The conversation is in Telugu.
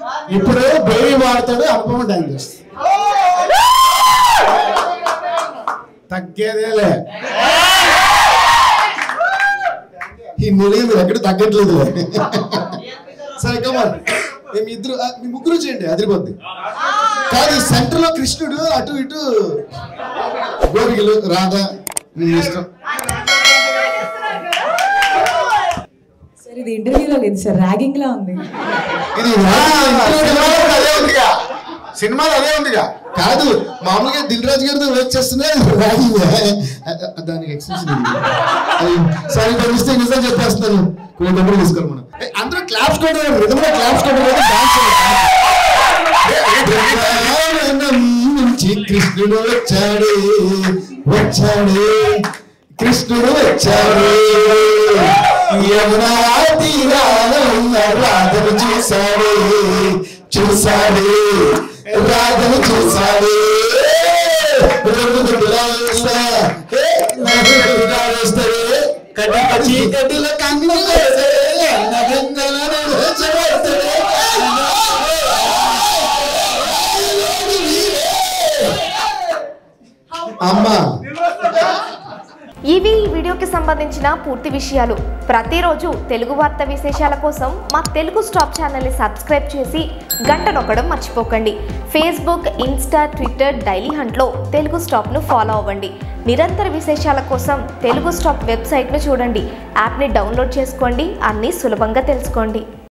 ఇప్పుడు బేబీ వాడతాడు అనుపమ డాన్స్ చేస్తుంది తగ్గేదేలే ఈ ముడి మీరు ఎక్కడ తగ్గట్లేదు సరే కమాన్ మీ ఇద్దరు ఆ, మీ ముగ్గురు చేయండి అదిరిపోద్ది కాదు ఈ సెంటర్ లో కృష్ణుడు అటు ఇటు గోపికలు రాధ మీ ఇష్టం సార్ ఇది ఇంటర్వ్యూలో లేదు సార్ ర్యాగింగ్ లా ఉంది ఇది సినిమాలో కూడా అదే ఉందిగా సినిమాలో అదే ఉందిగా కాదు మామూలుగా దిల్ రాజు గారితో వెయిట్ చేస్తున్నా రాగింగ్ దానికి ఎక్స్ప్రెషన్ సరే పంపిస్తే నిజం చెప్పేస్తాను కొన్ని డబ్బులు తీసుకోవాలి మనం ఏ, అందరూ క్లాప్స్ కూడా రిధంలో క్లాప్స్ కూడా డాన్స్ నుంచి కృష్ణుడు వచ్చాడు వచ్చాడు కృష్ణుడు వచ్చాడు యమునా తీరాన ఉన్న రాధను చూశాడు చూశాడు రాధను చూశాడు రెండు గుడ్డులా వేస్తా, ఏ, నలుగు గుడ్డులా వేస్తాడు. కడ్డి కచ్చి కడ్డిలో కన్ను వేస్తాడు. నగంగలను వేచబడతాడు. అమ్మా ఇవి ఈ వీడియోకి సంబంధించిన పూర్తి విషయాలు ప్రతిరోజు తెలుగు వార్త విశేషాల కోసం మా తెలుగు స్టాప్ ఛానల్ని సబ్స్క్రైబ్ చేసి గంట నొక్కడం మర్చిపోకండి ఫేస్బుక్ ఇన్స్టా ట్విట్టర్ డైలీ హంట్లో తెలుగు స్టాప్ను ఫాలో అవ్వండి నిరంతర విశేషాల కోసం తెలుగు స్టాప్ వెబ్సైట్ను చూడండి యాప్ని డౌన్లోడ్ చేసుకోండి అన్నీ సులభంగా తెలుసుకోండి